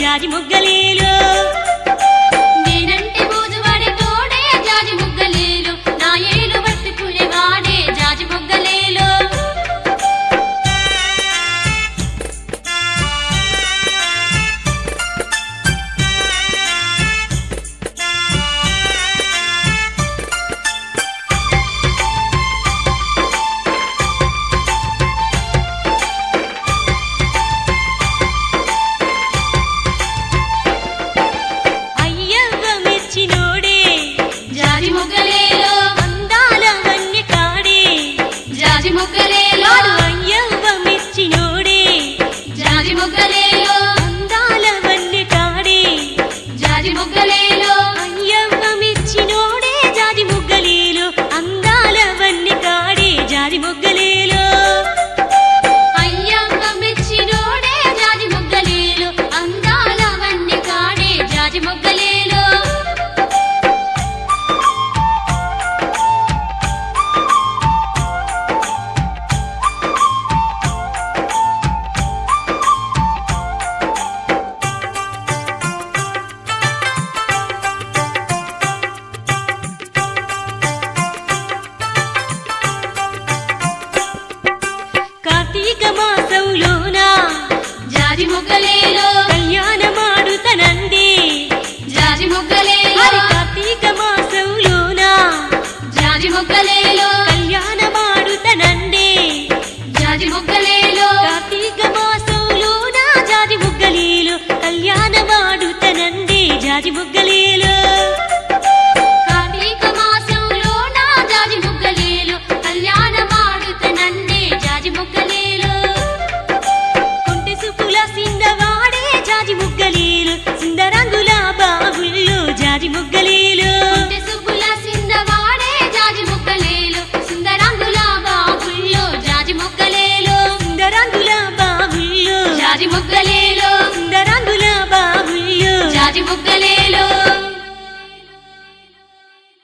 జాజి మొగ్గలేలో నేనంటే బూజువాడే తోడే జాజి ముగ్గలేలు నా ఏలు పట్టుకునే వాడే జాజి ముగ్గలేలు అయ్యవ్వ మెచ్చినోడే జాజి ముగ్గలేలు అందాల వన్య కాడే జాజి ముగ్గలేలు వాడు అయ్యవ్వ మెచ్చినోడే జాజి ముగ్గలేలు అందాల వన్య కాడే జాజి ముగ్గలేలు అయ్యవ్వ మెచ్చినోడే జాజి మొగ్గలేలో అందాల వన్య కాడే జాజి మొగ్గలేలో అయ్యమ్మ మెచ్చినోడే జాజి ముగ్గలేలు అందాల వన్ని కాడే జాజి ముగ్గ